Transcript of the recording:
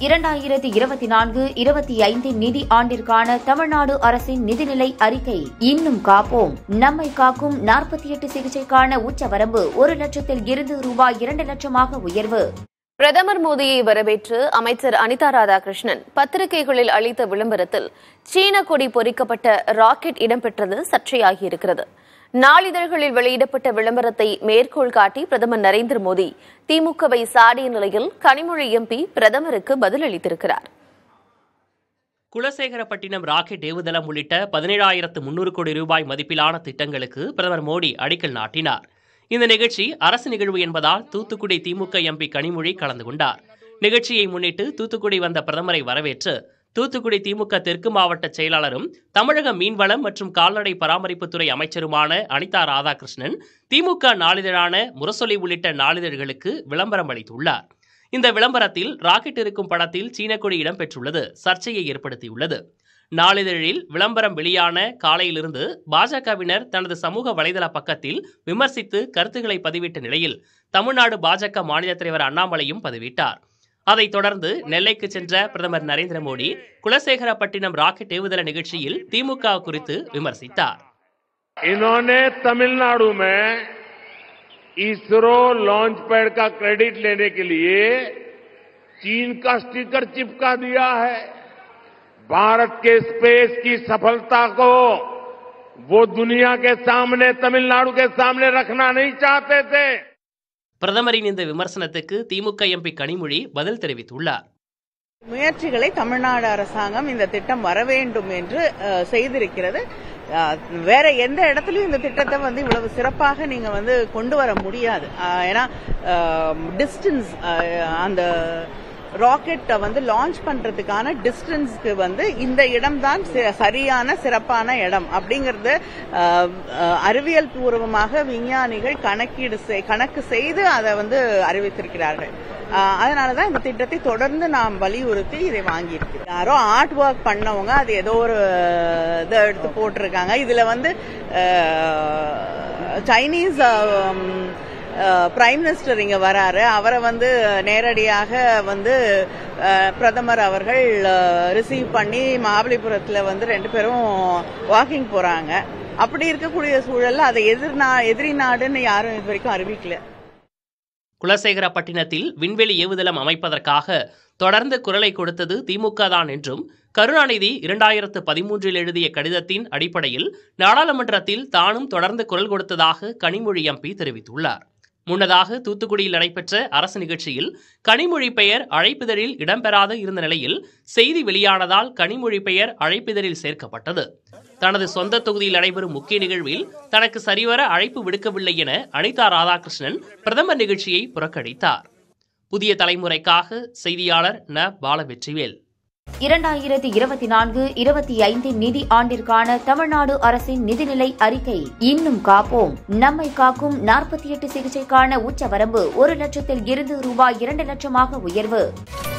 இரண்டாயிரத்தி இருபத்தி நான்கு இருபத்தி ஐந்து நிதி ஆண்டிற்கான தமிழ்நாடு அரசின் நிதிநிலை அறிக்கை இன்னும் காப்போம் நம்மை காக்கும் நாற்பத்தி எட்டு சிகிச்சைக்கான உச்சவரம்பு ஒரு லட்சத்தில் இருந்து ரூபாய் இரண்டு லட்சமாக உயர்வு பிரதமர் மோடியை வரவேற்று அமைச்சர் அனிதா ராதாகிருஷ்ணன் பத்திரிகைகளில் அளித்த விளம்பரத்தில் சீன கொடி பொறிக்கப்பட்ட ராக்கெட் இடம்பெற்றது சர்ச்சையாகியிருக்கிறது நாளிதழ்களில் வெளியிடப்பட்ட விளம்பரத்தை மேற்கோள் காட்டி பிரதமர் நரேந்திர மோடி திமுகவை சாடிய நிலையில் கனிமொழி எம்பி பிரதமருக்கு பதிலளித்திருக்கிறார் குலசேகரப்பட்டினம் ராக்கெட் ஏவுதளம் உள்ளிட்ட பதினேழாயிரத்து முன்னூறு கோடி ரூபாய் மதிப்பிலான திட்டங்களுக்கு பிரதமர் மோடி அடிக்கல் நாட்டினார் இந்த நிகழ்ச்சி அரசு நிகழ்வு என்பதால் தூத்துக்குடி திமுக எம்பி கனிமொழி கலந்து கொண்டார் நிகழ்ச்சியை முன்னிட்டு தூத்துக்குடி வந்த பிரதமரை வரவேற்று தூத்துக்குடி திமுக தெற்கு மாவட்ட செயலாளரும் தமிழக மீன்வளம் மற்றும் கால்நடை பராமரிப்புத்துறை அமைச்சருமான அனிதா ராதாகிருஷ்ணன் திமுக நாளிதழான முரசொலி உள்ளிட்ட நாளிதழ்களுக்கு விளம்பரம் அளித்துள்ளார் இந்த விளம்பரத்தில் ராக்கெட் இருக்கும் படத்தில் சீனக்கொடி இடம்பெற்றுள்ளது சர்ச்சையை ஏற்படுத்தியுள்ளது நாளிதழில் விளம்பரம் வெளியான காலையிலிருந்து பாஜகவினர் தனது சமூக வலைதள பக்கத்தில் விமர்சித்து கருத்துக்களை பதிவிட்ட நிலையில் தமிழ்நாடு பாஜக மாநில தலைவர் அண்ணாமலையும் பதிவிட்டார் அதைத் தொடர்ந்து நெல்லைக்கு சென்ற பிரதமர் நரேந்திர மோடி குலசேகரப்பட்டினம் ராக்கெட் ஏவுதள நிகழ்ச்சியில் திமுக குறித்து விமர்சித்தார் इन्होंने तमिलनाडु में इसरो लॉन्च पैड का क्रेडिट लेने के लिए चीन का स्टिकर चिपका दिया है भारत के स्पेस की सफलता को वो दुनिया के सामने तमिलनाडु के सामने रखना नहीं चाहते थे பிரதமரின் இந்த விமர்சனத்துக்கு திமுக எம்பி கனிமொழி பதில் தெரிவித்துள்ளார் முயற்சிகளை தமிழ்நாடு அரசாங்கம் இந்த திட்டம் வர வேண்டும் என்று அஹ், செய்திருக்கிறது அஹ், வேற எந்த இடத்துலயும் இந்த திட்டத்தை வந்து இவ்வளவு சிறப்பாக நீங்க வந்து கொண்டு வர முடியாது அஹ், ஏன்னா டிஸ்டன்ஸ் அந்த ராக்கெட்டை வந்து லான்ச் பண்றதுக்கான டிஸ்டன்ஸ்க்கு வந்து இந்த இடம் தான் சரியான சிறப்பான இடம் அப்படிங்கறது அஹ், அஹ், அறிவியல் பூர்வமாக விஞ்ஞானிகள் கணக்கீடு செய்- கணக்கு செய்து அதை வந்து அறிவித்திருக்கிறார்கள் ஆஹ் அதனாலதான் இந்த திட்டத்தை தொடர்ந்து நாம் வலியுறுத்தி இதை வாங்கியிருக்கிறோம் யாரோ ஆர்ட் ஒர்க் பண்ணவங்க அது ஏதோ ஒரு இதை எடுத்து போட்டிருக்காங்க இதுல வந்து ஆஹ், சைனீஸ் பிரைம் மினிஸ்டர் இங்க வராரு அவரை வந்து நேரடியாக வந்து ஆஹ், பிரதமர் அவர்கள் ரிசீவ் பண்ணி மகாபலிபுரத்துல வந்து ரெண்டு பேரும் வாக்கிங் போறாங்க அப்படி இருக்கக்கூடிய சூழல்ல அதை எதிர் நா எதிரி நாடுன்னு யாரும் இது வரைக்கும் அறிவிக்கல குலசேகரப்பட்டினத்தில் விண்வெளி ஏவுதளம் அமைப்பதற்காக தொடர்ந்து குரலை கொடுத்தது திமுக தான் என்றும் கருணாநிதி இரண்டாயிரத்து பதிமூன்றில் எழுதிய கடிதத்தின் அடிப்படையில் நாடாளுமன்றத்தில் தானும் தொடர்ந்து குரல் கொடுத்ததாக கனிமொழி எம்பி தெரிவித்துள்ளார் முன்னதாக தூத்துக்குடியில் நடைபெற்ற அரசு நிகழ்ச்சியில் கனிமொழி பெயர் அழைப்பிதழில் இடம்பெறாத இருந்த நிலையில் செய்தி வெளியானதால் கனிமொழி பெயர் அழைப்பிதழில் சேர்க்கப்பட்டது தனது சொந்த தொகுதியில் நடைபெறும் முக்கிய நிகழ்வில் தனக்கு சரிவர அழைப்பு விடுக்கவில்லை என அனிதா ராதாகிருஷ்ணன் பிரதமர் நிகழ்ச்சியை புறக்கணித்தார் புதிய தலைமுறைக்காக செய்தியாளர் ந பாலவெற்றிவேல் இரண்டாயிரத்தி இருபத்தி நான்கு இருபத்தி ஐந்து நிதி ஆண்டிற்கான தமிழ்நாடு அரசின் நிதிநிலை அறிக்கை இன்னும் காப்போம் நம்மை காக்கும் நாற்பத்தி எட்டு சிகிச்சைக்கான உச்சவரம்பு ஒரு லட்சத்தில் இருந்து ரூபாய் இரண்டு லட்சமாக உயர்வு